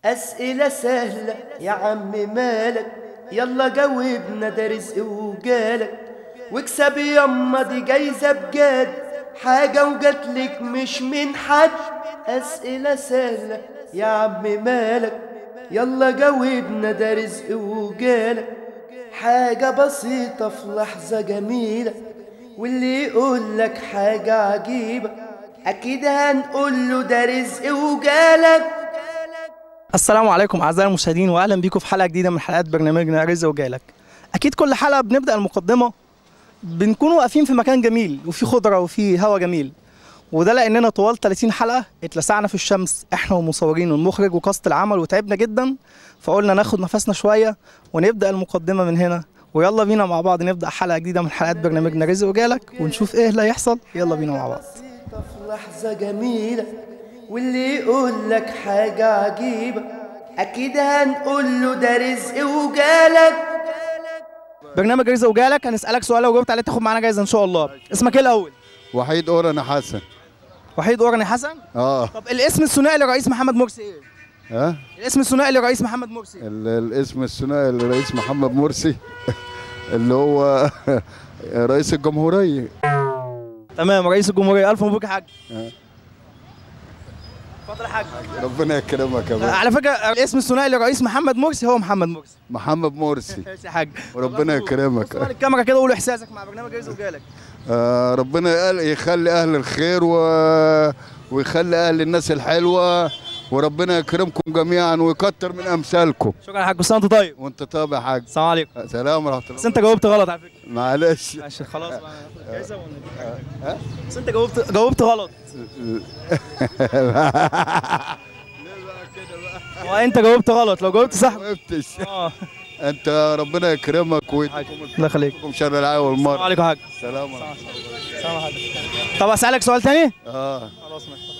أسئلة سهلة يا عم مالك يلا جاوبنا ده رزق وجالك واكسب يما دي جايزة بجد حاجة وجاتلك مش من حد أسئلة سهلة يا عم مالك يلا جاوبنا ده رزق وجالك حاجة بسيطة في لحظة جميلة واللي يقول لك حاجة عجيبة أكيد هنقول له ده رزق وجالك السلام عليكم اعزائي المشاهدين واهلا بيكم في حلقه جديده من حلقات برنامجنا رزق وجالك اكيد كل حلقه بنبدا المقدمه بنكون واقفين في مكان جميل وفي خضره وفي هواء جميل وده لاننا طوال 30 حلقه اتلسعنا في الشمس احنا والمصورين والمخرج وكاست العمل وتعبنا جدا فقلنا ناخد نفسنا شويه ونبدا المقدمه من هنا ويلا بينا مع بعض نبدا حلقه جديده من حلقات برنامجنا رزق وجالك ونشوف ايه اللي هيحصل يلا بينا مع بعض بسيطة في لحظة جميلة واللي يقول لك حاجة عجيبة أكيد هنقول له ده رزق وجالك برنامج رزق وجالك هنسالك سؤال لو جاوبت عليه تاخد معانا جايزه ان شاء الله اسمك ايه الاول وحيد اورن حسن وحيد اورني حسن اه طب الاسم الثنائي لرئيس محمد مرسي ايه ها الاسم الثنائي لرئيس محمد مرسي ال- الاسم الثنائي للرئيس محمد مرسي اللي هو رئيس الجمهوريه تمام رئيس الجمهوريه الف مبروك يا حاج آه. اتفضل يا حاج ربنا يكرمك يا آه، بابا على فكره الاسم الثنائي لرئيس محمد مرسي هو محمد مرسي محمد مرسي ماشي يا حاج وربنا بص يكرمك بقى للكاميرا كده وقول احساسك مع برنامج رزق وجالك آه ربنا يقل- يخلي اهل الخير و... ويخلي اهل الناس الحلوه وربنا يكرمكم جميعا ويكتر من امثالكم شكرا يا حاج بس انت طيب وانت طيب يا حاج السلام عليكم سلام ورحمه الله بس انت جاوبت غلط على فكره معلش ماشي خلاص بقى ناخد الجايزه ونديك حاجة. بس انت جاوبت جاوبت غلط وانت جاوبت غلط لو جاوبت صح ما جبتش اه انت ربنا يكرمك ويديكم الله يخليك لكم شر العين والمر السلام عليكم يا حاج سلام ورحمه السلام عليكم طب اسالك سؤال تاني اه خلاص ماشي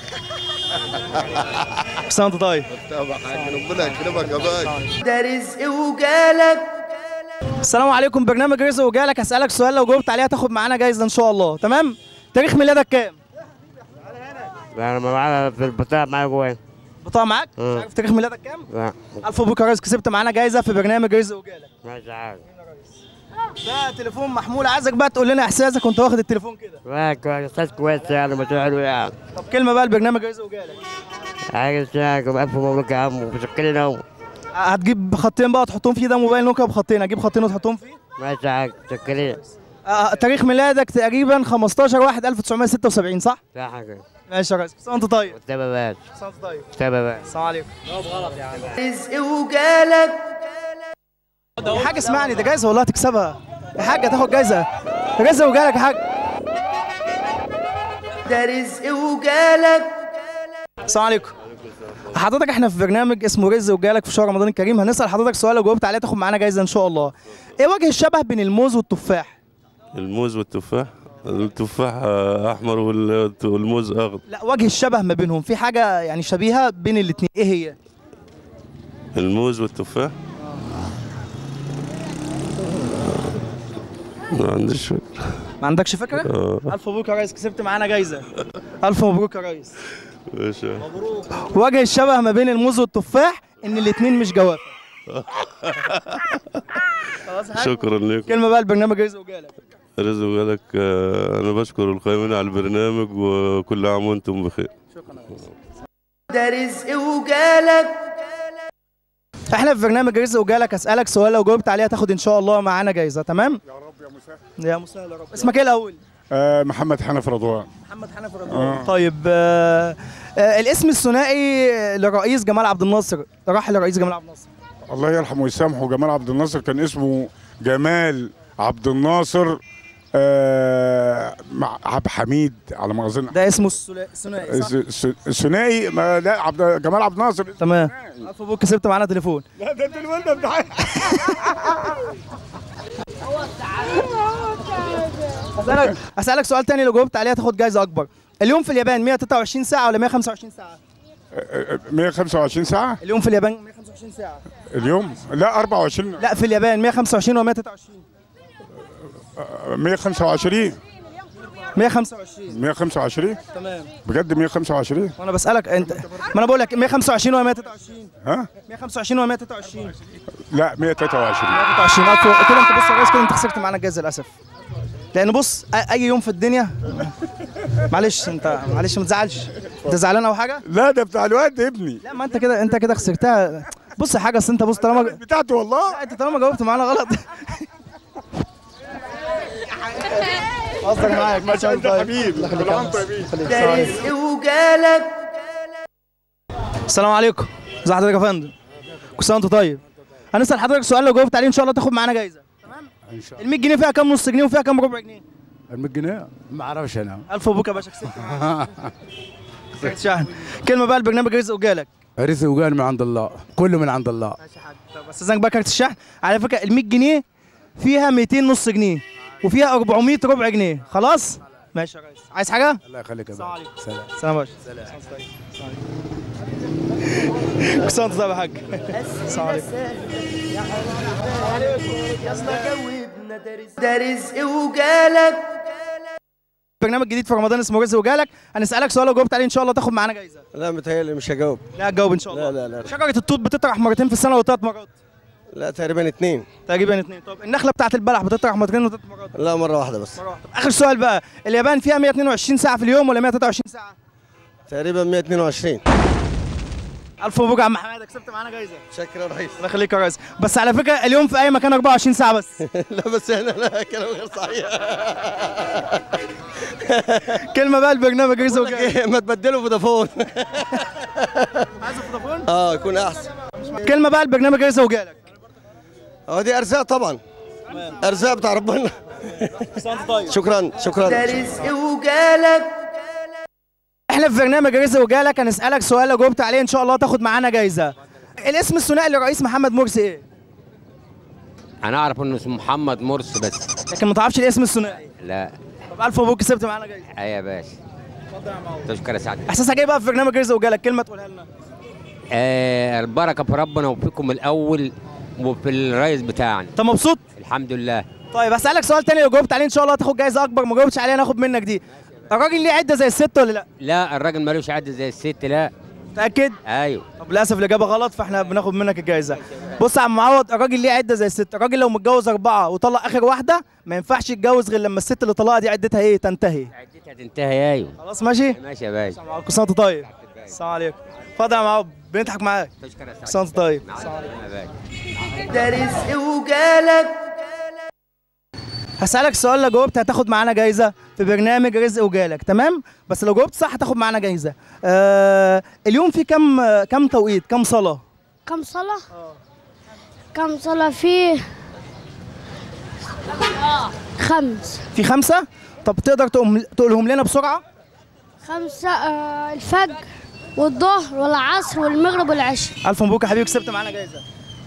بس انت طيب طبعا حاج ربنا يكرمك يا باشا ده رزق وجالك السلام عليكم برنامج رزق وجالك هسألك سؤال لو جاوبت عليه هتاخد معانا جايزة إن شاء الله تمام تاريخ ميلادك كام؟ انا معايا في البطاقه معايا جوه بطاقة معاك؟ مش اه. عارف تاريخ ميلادك كام؟ لا ألف مبروك يا ريس كسبت معانا جايزة في برنامج رزق وجالك مش عارف ده تليفون محمول عايزك بقى تقول لنا إحساسك وأنت واخد التليفون كده لا كويس احساس كويس يعني مش حلو يعني طب كلمة بقى لبرنامج رزق وجالك عايز شاكر الف مبروك يا عم ومتشكرين قوي هتجيب خطين بقى تحطهم فيه ده موبايل نوكيا بخطين هتجيب خطين وتحطهم فيه ماشي عارف متشكرين آه تاريخ ميلادك تقريبا 15 1 1976 صح؟ لا حاجه ماشي يا ريس بس أنت طيب كتابة باش بس أنت طيب كتابة باش السلام عليكم رزق وجالك يا حاج اسمعني ده جايزه والله هتكسبها يا حاج هتاخد جايزه جايزه وجالك يا حاج ده رزق وجالك السلام عليكم حضرتك احنا في برنامج اسمه رزق وجالك في شهر رمضان الكريم هنسال حضرتك سؤال لو جاوبت عليه تاخد معانا جايزه ان شاء الله ايه وجه الشبه بين الموز والتفاح الموز والتفاح التفاح آه، احمر وال- والموز اخضر لا وجه الشبه ما بينهم في حاجه يعني شبيهه بين الاثنين ايه هي الموز والتفاح ما عنديش فكرة ما عندكش فكره آه. الف مبروك يا ريس كسبت معانا جايزه الف مبروك يا ريس ماشي وجه الشبه ما بين الموز والتفاح ان الاثنين مش جوافه خلاص يا حاج؟ شكرا لكم كلمه بقى البرنامج رزق وجالك رزق وقالك آه، انا بشكر القائمين على البرنامج وكل عام وانتم بخير شكرا يا ريس. ده رزق وجالك احنا في برنامج رزق وجالك اسالك سؤال لو جاوبت عليه هتاخد ان شاء الله معانا جايزه تمام يا رب يا مسهل يا مسهل يا رب اسمك ايه الاول آه محمد حنفي رضوان محمد حنفي رضوان طيب آه آه الاسم الثنائي للرئيس جمال عبد الناصر راح للرئيس جمال عبد الناصر الله يرحمه ويسامحه جمال عبد الناصر كان اسمه جمال عبد الناصر آه مع عبد حميد على ما اظن ده اسمه الثلا- الثنائي صح؟ الس- الس- الثنائي ما لا عبد جمال عبد الناصر تمام الف مبروك كسبت معانا تليفون لا ده التليفون ده بتاعي اسالك اسالك سؤال تاني لو جاوبت عليه هتاخد جايزه اكبر اليوم في اليابان 123 ساعه ولا 125 ساعه 125 ساعة اليوم في اليابان 125 ساعه اليوم لا 24 لا في اليابان 125 ولا 123 125 125 125 تمام بجد 125 وانا بسالك انت ما انا بقول لك 125 ولا 123 ها 125 ولا 123 لا 123 123 ألف كده انت بص يا ريس كده انت خسرت معانا الجائزه للاسف لان بص أ- اي يوم في الدنيا معلش انت معلش ما تزعلش انت زعلان او حاجه لا ده بتاع الواد ابني لا ما انت كده انت كده خسرتها بص يا حاجه اصل انت بص طالما بتاعته والله لا، انت طالما جاوبت معانا غلط بهزر معاك ما شاء الله طيب حبيبي الله يخليك كل يا عام عم. طيبين. خليك. ده السلام عليكم. رزق وجالك السلام عليكم ازي حضرتك يا فندم كل سنه وانت طيب هنسال حضرتك سؤال لو جاوبت عليه ان شاء الله تاخد معانا جايزه ان شاء ال 100 جنيه فيها كام نص جنيه وفيها كام ربع جنيه الله 100 جنيه ما اعرفش انا الف مبروك يا باشا كسبت كسبت شحن كلمه بقى البرنامج رزق وجالك رزق وجال من عند الله كله من عند الله طب استاذنك بقى كارت الشحن على فكره ال 100 جنيه فيها 200 نص جنيه وفيها 400 ربع جنيه خلاص ماشي يا ريس عايز حاجه الله يخليك يا السلام باشا عليكم. سلام سلام يا باشا سلام كل سنه وانت طيب يا حاج السلام عليكم يلا جاوبنا ده رزق ده رزق وجالك برنامج جديد في رمضان اسمه رزق وجالك هنسالك سؤال لو جاوبت عليه ان شاء الله تاخد معانا جايزه لا متهيألي مش هجاوب لا تجاوب ان شاء الله لا لا لا شجره التوت بتطرح مرتين في السنه وثلاث مرات لا تقريبا اتنين تقريبا اثنين طب النخله بتاعت البلح بتطرح مرتين وثلاث مرات لا مرة واحدة بس مره واحده اخر سؤال بقى اليابان فيها 122 ساعه في اليوم ولا 123 ساعه تقريبا 122 الف مبروك يا عم حماده كسبت معانا جايزه شكرا يا ريس الله يخليك يا ريس بس على فكره اليوم في اي مكان 24 ساعه بس لا بس هنا لا كلام غير صحيح كلمه بقى البرنامج رزق بقول لك وجالك ايه ما تبدله فودافون عايز فودافون اه يكون احسن كلمه بقى البرنامج رزق وجالك اه دي ارزاق طبعا ارزاق بتاع ربنا شكرا شكرا ده رزق وجالك احنا في برنامج رزق وجالك هنسالك سؤال لو جاوبت عليه ان شاء الله تاخد معانا جايزه الاسم الثنائي للرئيس محمد مرسي ايه انا اعرف انه اسمه محمد مرسي بس لكن ما تعرفش الاسم الثنائي لا طب الف مبروك كسبت معانا جايزه اي يا باشا تشكر يا سعد احساسك ايه بقى في برنامج رزق وجالك كلمه تقولها لنا آه البركه في ربنا وفيكم الاول وفي الرئيس بتاعنا انت مبسوط الحمد لله طيب هسالك سؤال تاني لو جاوبت عليه ان شاء الله هتاخد جايزه اكبر ما جاوبتش عليه هناخد منك دي الراجل ليه عده زي الست ولا لا لا الراجل ملوش عد زي الست لا متاكد ايوه طب للاسف الاجابه غلط فاحنا بناخد منك الجائزه بص يا عم معوض الراجل ليه عده زي الست الراجل لو متجوز اربعه وطلق اخر واحده ما ينفعش يتجوز غير لما الست اللي طلقها دي عدتها ايه تنتهي عدتها تنتهي ايوه خلاص ماشي ماشي يا باشا كل سنه وانت طيب السلام عليكم اتفضل يا معوض بنضحك معاك تشكر يا كل سعد سنه وانت طيب مع السلامه يا باشا ده رزق وجالك هسألك سؤال لو جاوبت هتاخد معانا جايزة في برنامج رزق وجالك تمام بس لو جاوبت صح هتاخد معانا جايزة آه اليوم في كم كم توقيت كم صلاة كم صلاة؟ كم صلاة فيه؟ خمس في خمسة طب تقدر تقوم تقولهم لنا بسرعة خمسة آه الفجر والظهر والعصر والمغرب والعشاء ألف مبروك يا حبيبي كسبت معانا جايزة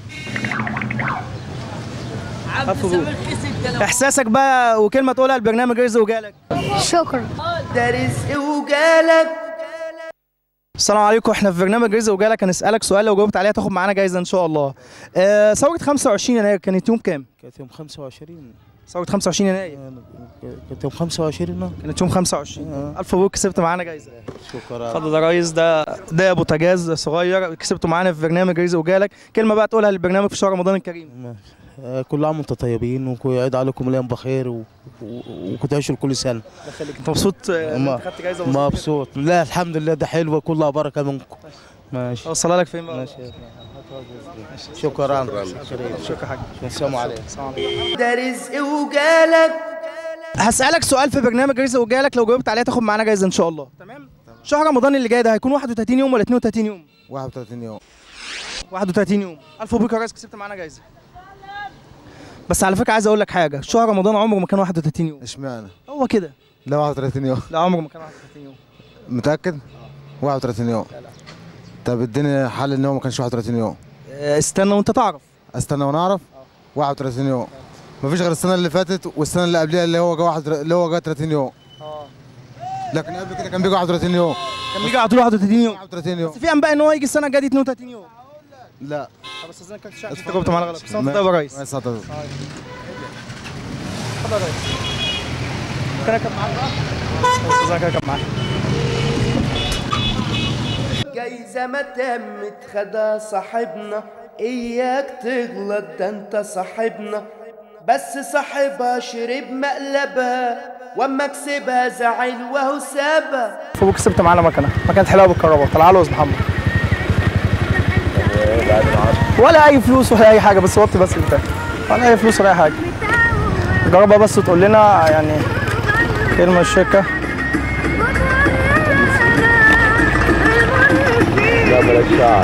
ألف مبروك إحساسك بقى وكلمة تقولها البرنامج رزق وجالك شكرا ده رزق وجالك السلام عليكم احنا في برنامج رزق وجالك هنسألك سؤال لو جاوبت عليه هتاخد معانا جايزة إن شاء الله آه ثورة 25 يناير كانت يوم كام؟ كانت يوم 25 ثورة 25 يناير كانت يوم 25 كانت يوم 25 ألف مبروك كسبت معانا جايزة شكرا اتفضل يا ريس ده ده بوتاجاز صغير كسبته معانا في برنامج رزق وجالك كلمه بقى تقولها للبرنامج في شهر رمضان الكريم آه، كل عام وانتم طيبين ويعيد عليكم الايام بخير و- و- وتعيشوا كل سنه انت مبسوط آه، إن ما- انت خدت جايزه ومبسوط مبسوط لا الحمد لله ده حلوه كلها بركه منكم ماشي اوصلها لك فين بقى ماشي شكرا شكرا حاج السلام عليكم ده رزق وجالك هسالك سؤال في برنامج رزق وجالك لو جاوبت عليه تاخد معانا جايزه ان شاء الله تمام شهر رمضان اللي جاي ده هيكون 31 يوم ولا 32 يوم 31 يوم 31 يوم الف مبروك يا ريس كسبت معانا جايزه بس على فكره عايز اقول لك حاجه شهر رمضان عمره ما كان 31 يوم اشمعنى؟ هو كده لا 31 يوم لا عمره ما كان 31 يوم متأكد؟ 31 يوم طب اديني حل ان هو ما كانش 31 يوم آه، استنى وانت تعرف استنى ونعرف 31 يوم مفيش غير السنة اللي فاتت والسنة اللي قبلها اللي هو جا واحد اللي هو جا 30 يوم لكن قبل كده كان بيجي 31 يوم كان بيجي على طول 31 يوم 31 يوم بس في انباء ان هو يجي السنه الجايه دي 32 يوم لا طب بس استاذنك كنت شايف انت جاوبت معانا غلط بس انت طيب يا ريس ما يسعدك. اتفضل يا ريس كان معاك بقى استاذنا كده كان معاك جايزة ما تمت خدها صاحبنا إياك تغلط ده انت صاحبنا بس صاحبها شرب مقلبها واما كسبها زعل وهو سابها فوق كسبت معانا مكنه مكنه حلاوه بالكهرباء طلع له محمد ولا اي فلوس ولا اي حاجه بس وطي بس البتاع ولا اي فلوس ولا اي حاجه جربها بس تقول لنا يعني كلمه الشركه لا بلاش شعر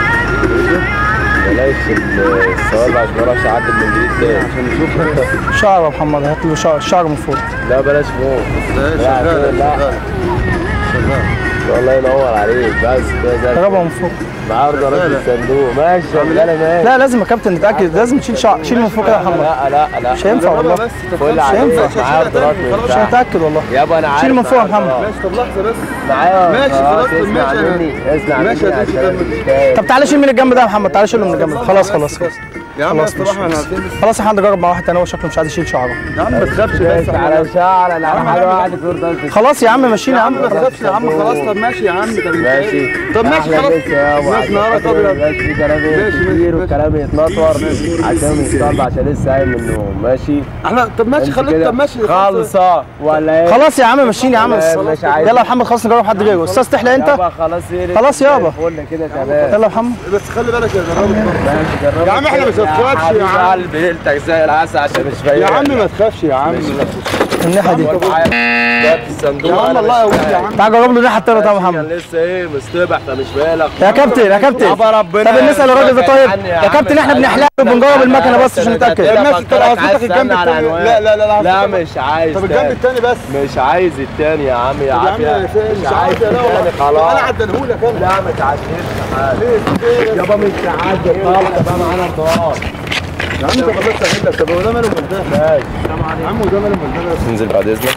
بلاش الصوابع عشان ما اعرفش اعدل من جديد تاني عشان نشوف شعر يا محمد هات له شعر شعر من فوق لا بلاش فوق لا شغال لا شغال شغال الله ينور عليك بس كده زي جربها من فوق معاه ضرب الصندوق ماشي شغاله ماشي لا لازم يا كابتن نتاكد لازم تشيل شعر شيل من فوق كده يا محمد لا لا لا مش هينفع والله كل مش عليك هينفع معاه ضرب مش هتاكد والله يابا انا عارف شيل من فوق يا معاه محمد ضرب. ماشي طب لحظه بس معايا ماشي، خلاص، طب اسمع ماشي، أنا- مني اسمع ماشي، مني هتمشي عشان كمل. مش فاهم. طب تعالى شيل من الجنب ده يا محمد تعالى شيله من الجنب ده خلاص خلاص خلاص يا عم خلاص يا اسطى احنا ماشي. عارفين بس خلاص احنا هنجرب مع واحد تاني هو شكله مش عايز يشيل شعره يا عم ما تخافش بس ماشي على شعر انا على حاجه واحده في ورده خلاص يا عم ماشيين يا عم ما تخافش يا عم خلاص طب ماشي يا عم طب انت ماشي ايه طب ماشي أحلى خلاص مسا يا أبو ماشي عشان نهارك خاطر ابيض مبقاش في كلام ماشي، كتير ماشي. والكلام يتنطور عشان يصطاد عشان لسه قايم من النوم ماشي احنا طب ماشي انت خليك كده طب ماشي خالصة ولا ايه؟ خلاص يا عم ماشيين يا عم لا، مش عايز. يلا يا محمد خلاص نجرب حد غيره استاذ تحلى انت يابا خلاص ايه خلاص يابا. فل كده تمام يلا يا محمد بس خلي بالك يا جرب ماشي جربت يا عم احنا مش كده. هنخافش يا حبيب عم. قلبي ليلتك زي العسل عشان مش فايق يا عم ما تخافش يا عم الناحيه دي جاب الصندوق يا عم أنا الله مش يقويك يا فايق. عم تعال جرب له الناحيه التانيه طب يا كان محمد لسه ايه مستبح فمش بالك يا كابتن يا كابتن يابا ربنا طب نسال الراجل ده طيب عني يا كابتن احنا بنحلق وبنجرب المكنه بس عشان نتاكد يا ماشي طب هظبطك الجنب التاني لا لا لا لا مش عايز طب الجنب تاني. التاني بس مش عايز التاني يا عم يا يا عم عافية مش مش عايز عايز يا التاني انا خلاص انا عدلهولك انا لا ما تعدلش حاجة يابا مش تعدل طالع بقى معانا الدوار يا عم طب بس اعمل لك طب هو ده ماله من ده يا عم وده ماله من ده انزل بعد اذنك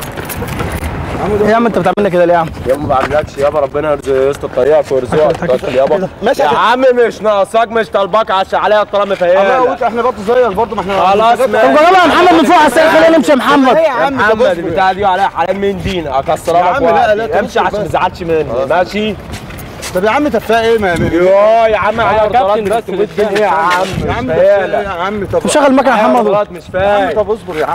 يا عم انت بتعملنا كده ليه يا عم يابا ما بعملكش يابا ربنا يرزق يسطا طريقك ويرزقك توكل يابا ماشي يا عم مش ناقصاك مش طالباك عشان عليا الطلب الله مفيالة يقويك احنا برضه زيك برضه ما احنا خلاص طب جربها يا محمد من فوق على السريع خلينا نمشي يا محمد يا يا عم طب محمد اصبر. البتاعة دي عليها حلال من دين اكسرها يا لك عم لا، واحد. لا، امشي تمشي عشان ما بس. تزعلش مني ماشي طب يا عم تفاق ايه ما يوه يا عم عليا كابتن بس ايه يا عم يا عم مش تفاق ايه فايلة يا عم طب شغل المكنه يا محمد غلط مش يا عم فاهم طب اصبر يا عم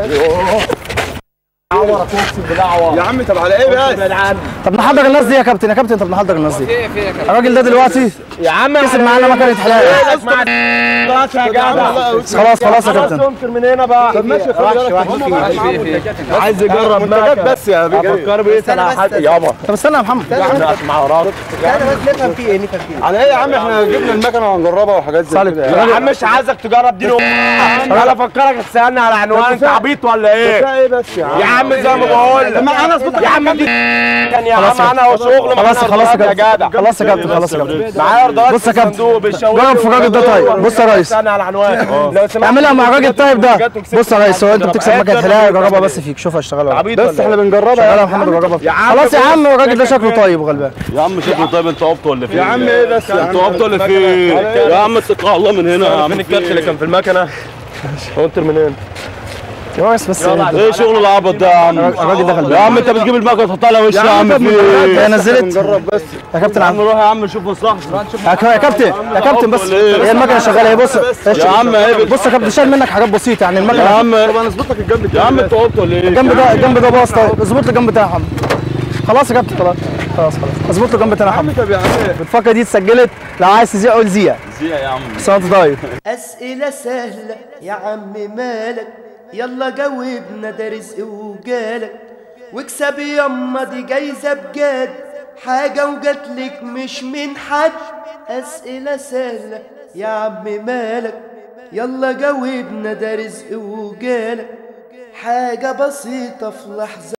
عورك اقسم بالله عورك يا عم طب على ايه بس طب نحضر الناس دي يا كابتن يا كابتن طب نحضر الناس دي الراجل ده دلوقتي يا عم كسب معانا مكنه حلاقه خلاص يا جدع خلاص خلاص يا خلاص كابتن انكر من هنا بقى طب ماشي خلي بالك عايز يجرب منتجات بس يا بيه افكر بايه انا حد يابا طب استنى يا محمد يا عم اسمع وراك على ايه يا عم احنا جبنا المكنه وهنجربها وحاجات زي كده يا عم مش عايزك تجرب دين امك انا افكرك تسالني على عنوان انت عبيط ولا ايه تفاق ايه بس يا عم يا عم زي ما بقول لك ما انا اظبط يا عم دي كان يا خلاص عم يا انا هو شغل خلاص خلاص يا يا كابتن جدع خلاص يا كابتن خلاص يا كابتن معايا رضايات بص يا في الصندوق كابتن بالشاور جرب في الراجل ده طيب بص يا ريس استنى على العنوان لو سمحت اعملها مع الراجل الطيب ده بص يا ريس هو انت بتكسب مكنه حلاقه جربها بس فيك شوفها اشتغلها ولا لا. عبيط بس احنا بنجربها شغلها يا محمد وجربها فيك. خلاص يا عم الراجل ده شكله طيب وغلبان يا عم شكله طيب انت عبط ولا فين؟ يا عم ايه بس يا عم انت عبط ولا فين؟ يا عم اتقى الله من هنا يا عم فين الكبش اللي كان في المكنه انطر من هنا يا ريس بس ايه شغل العبط ده يا عم؟ الراجل ده غلبان يا عم انت بتجيب المكنه تحطها على وشي يا عم في ايه؟ هي نزلت بنجرب بس يا كابتن يا عم عم روح يا عم شوف مصلحتك يا ك- يا كابتن يا كابتن بس هي المكنه شغاله هي بص يا عم ايه بص يا كابتن شال منك حاجات بسيطه يعني يا المكنه عم طب هنظبط لك الجنب يا عم التاني انت عبط ولا ايه؟ الجنب ده الجنب ده باظ طيب اظبط لي الجنب بتاعي يا محمد خلاص يا كابتن خلاص خلاص خلاص اظبط له الجنب بتاعي يا يا عم محمد طب يا عم الفقره دي اتسجلت لو عايز تذيع قول زيع زيع يا عم بس انت طيب أسئلة سهلة يا عم مالك يلا جاوبنا ده رزق وجالك واكسب يما دي جايزة بجد حاجة وجاتلك مش من حد أسئلة سهلة يا عم مالك يلا جاوبنا ده رزق وجالك حاجة بسيطة في لحظة